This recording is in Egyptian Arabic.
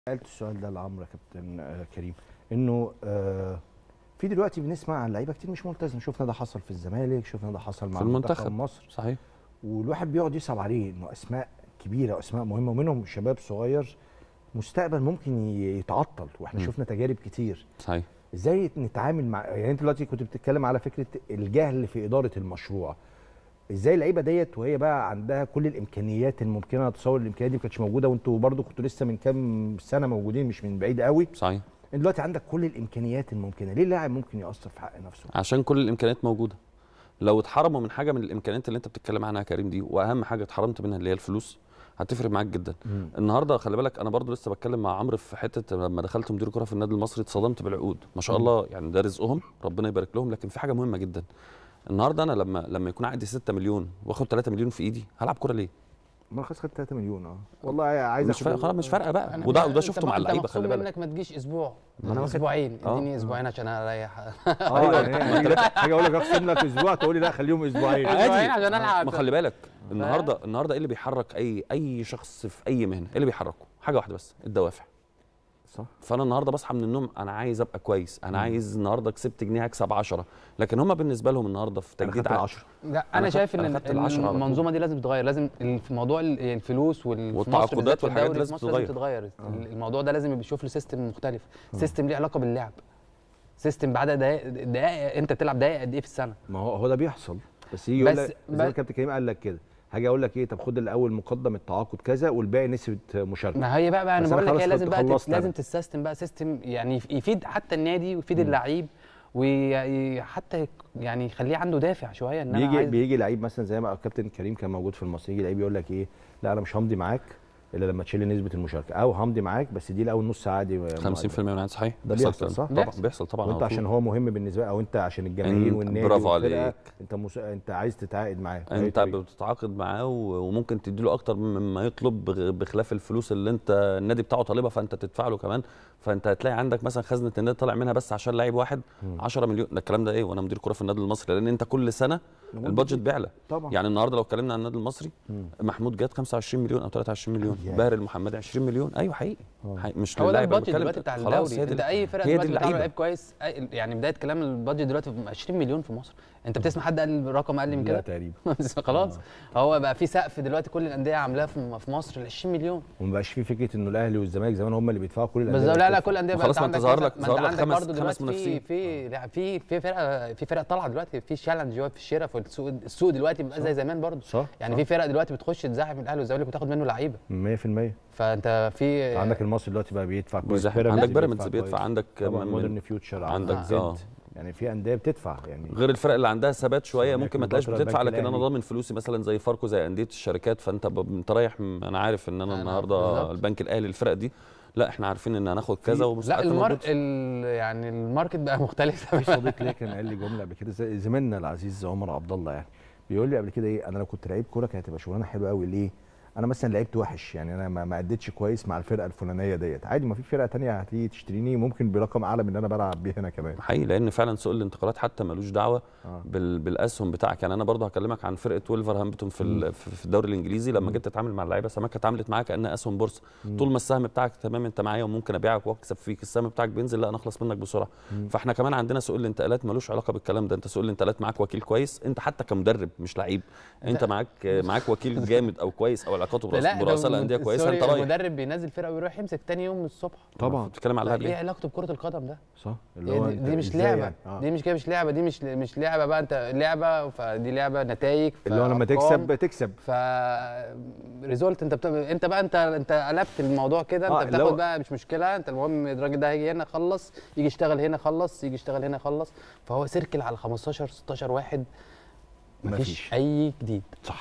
سالت السؤال ده لعمرو يا كابتن آه، كريم انه آه، في دلوقتي بنسمع عن لعيبه كتير مش ملتزم شفنا ده حصل في الزمالك شفنا ده حصل مع في المنتخب. مصر صحيح والواحد بيقعد يصعب عليه انه اسماء كبيره واسماء مهمه ومنهم شباب صغير مستقبل ممكن ي- يتعطل واحنا مم. شفنا تجارب كتير صحيح ازاي نتعامل مع يعني انت دلوقتي كنت بتتكلم على فكره الجهل في اداره المشروع ازاي اللعيبه ديت وهي بقى عندها كل الامكانيات الممكنه اتصور الامكانيات دي ما كانتش موجوده وانتوا برضو كنتوا لسه من كام سنه موجودين مش من بعيد قوي صحيح انت دلوقتي عندك كل الامكانيات الممكنه ليه اللاعب ممكن ياثر في حق نفسه عشان كل الامكانيات موجوده لو اتحرموا من حاجه من الامكانيات اللي انت بتتكلم عنها يا كريم دي واهم حاجه اتحرمت منها اللي هي الفلوس هتفرق معاك جدا مم. النهارده خلي بالك انا برضو لسه بتكلم مع عمرو في حته لما دخلت مدير كره في النادي المصري اتصدمت بالعقود ما شاء مم. الله يعني ده رزقهم ربنا يبارك لهم لكن في حاجه مهمه جدا النهارده انا لما لما يكون عندي 6 مليون واخد 3 مليون في ايدي هلعب كوره ليه ما خلاص خدت 3 مليون اه والله عايز مش فارقه خلاص مش فارقه بقى أنا- وده وده أنت شفته ما- مع أنت اللعيبه مخصوم خلي بالك منك ما تجيش اسبوع ما أنا واخد- اسبوعين آه. اديني اسبوعين عشان اريح اه يعني حاجه اقول لك اقسم لك اسبوع تقول لي لا خليهم اسبوعين أسبوعين عشان ألعب. ما خلي بالك النهارده النهارده ايه اللي بيحرك اي اي شخص في اي مهنه ايه اللي بيحركه حاجه واحده بس الدوافع صح فانا النهارده بصحى من النوم انا عايز ابقى كويس انا عايز النهارده كسبت جنيه هكسب 10 لكن هم بالنسبه لهم النهارده في انا تجديد خدت عقد- 10 لا أنا انا خدت- شايف ان أنا خدت العشرة على طول. المنظومه دي لازم تتغير لازم ال- في موضوع ال- الفلوس وال في مصر والتعاقدات بالذات في والحاجات الدوري لازم في مصر لازم تتغير. تتغير الموضوع ده لازم يشوف له سيستم مختلف سيستم ليه علاقه باللعب سيستم بعد دقائق دقائق انت بتلعب دقائق قد ايه في السنه ما هو هو ده بيحصل بس يجي يقول بس- لك زي ما بس- كابتن كريم قال لك كده هاجي اقول لك ايه طب خد الاول مقدم التعاقد كذا والباقي نسبه مشاركه ما هي بقى, بقى انا بس أنا بقول لك خلاص هي لازم كنت بقى خلصت تت- لازم أنا. تستسيستم بقى سيستم يعني يف- يفيد حتى النادي ويفيد اللعيب وحتى يعني يخليه عنده دافع شويه ان انا بيجي عايز بيجي لعيب مثلا زي ما الكابتن كريم كان موجود في المصري يجي لعيب يقول لك ايه لا انا مش همضي معاك الا لما تشيل لي نسبه المشاركه او همضي معاك بس دي الاول نص عادي 50% من العدد صحيح ده بيحصل بيحصل كده. صح؟ طبعا بيحصل. بيحصل طبعا وانت على طول. عشان هو مهم بالنسبه او انت عشان الجماهير إن- والنادي برافو والفرقة، عليك. انت مس... انت عايز تتعاقد معاه انت بتتعاقد معاه و- وممكن تديله اكتر مما يطلب بغ- بخلاف الفلوس اللي انت النادي بتاعه طالبها فانت تدفع له كمان فانت هتلاقي عندك مثلا خزنه النادي طالع منها بس عشان لعيب واحد 10 مليون ده الكلام ده ايه وانا مدير كوره في النادي المصري لان انت كل سنه البادجت بيعلى طبعا يعني النهارده لو اتكلمنا عن النادي المصري مم. محمود جاد 25 مليون او 23 مليون ياه. باهر المحمدي 20 مليون ايوه حقيقي آه. حقيقي. مش هو ده للاعب، أنا البادجت بتكلم- دلوقتي بتاع خلاص، هي الدوري دي- انت اي فرقه هي دي دلوقتي بتلعب اللعيبة. لعيب كويس أي- يعني بدايه كلام البادجت دلوقتي ب 20 مليون في مصر انت بتسمع حد قال رقم اقل من لا كده تقريبا خلاص هو بقى في سقف دلوقتي كل الانديه عاملاه في في مصر ال 20 مليون وما بقاش في فكره انه الاهلي والزمالك زمان هم اللي بيدفعوا كل الانديه بالظبط لا لا بتدفع. كل الانديه ما بقى خلاص، انت ما انت عندك ظهر كذا- لك- ما ظهر انت لك عندك خمس- برضه خمس دلوقتي منافسين. في في لا، في في فرقه في فرق طالعه دلوقتي في تشالنج جوه في الشراء في السوق السوق دلوقتي بيبقى زي زمان برضه صح يعني صح. في فرق دلوقتي بتخش تزاحم الاهلي والزمالك وتاخد منه لعيبه 100% فانت في عندك المصري دلوقتي بقى بيدفع كويس وزح- عندك بيراميدز بيدفع كويس. عندك طبعا من- مودرن فيوتشر عندك، عندك آه. زد يعني في انديه بتدفع يعني غير الفرق اللي عندها ثبات شويه صحيح، ممكن ما تلاقيش كليوباترا، بتدفع البنك لكن انا الأهلي. ضامن فلوسي مثلا زي فاركو زي انديه الشركات فانت ب- انت رايح م- انا عارف ان انا أنا النهارده بالظبط. البنك الاهلي الفرق دي لا احنا عارفين ان هناخد كذا لا ومستحق المار... موجود. ال... يعني الماركت بقى مختلف في صديق ليا كان قال لي جمله قبل كده زي- زميلنا العزيز عمر عبد الله يعني بيقول لي قبل كده ايه انا لو كنت لعيب كوره كانت هتبقى شغلانه حلوه قوي ليه؟ انا مثلا لعبت وحش يعني انا ما ما اديتش كويس مع الفرقه الفلانيه ديت عادي ما في فرقه تانية هتيجي تشتريني ممكن برقم اعلى من اللي انا بلعب بيه هنا كمان حقيقي لان فعلا سوق الانتقالات حتى ملوش دعوه آه. بال... بالاسهم بتاعك يعني انا برضه هكلمك عن فرقه ولفرهامبتون في ال... في في الدوري الانجليزي لما جيت تتعامل مع اللعيبه سمكه اتعاملت معاك كانها اسهم بورصه طول ما السهم بتاعك تمام انت معايا وممكن ابيعك واكسب فيك السهم بتاعك بينزل لا انا اخلص منك بسرعه فاحنا كمان عندنا سوق الانتقالات ملوش علاقه بالكلام ده انت سوق الانتقالات معاك وكيل كويس انت حتى كمدرب مش لعيب انت لا. معاك معاك وكيل جامد او كويس او علاقاته برأس- لا برؤساء ده الانديه كويسه سوري، انت رايح المدرب بينزل فرقه ويروح يمسك تاني يوم الصبح طبعا بتتكلم على لا، اللاعب ايه ليه؟ علاقته بكره القدم ده صح هي دي, أنت دي مش إزاي لعبه يعني؟ آه. دي مش كده مش لعبه دي مش مش لعبه بقى انت لعبه فدي لعبه نتائج اللي هو لما تكسب تكسب ف ريزولت انت بت... انت بقى انت انت قلبت الموضوع كده آه، انت اللي هو- بتاخد بقى مش مشكله انت المهم الراجل ده هيجي هنا خلص يجي يشتغل هنا خلص يجي يشتغل هنا خلص فهو سيركل على 15 16 واحد مفيش مفيش. اي جديد صح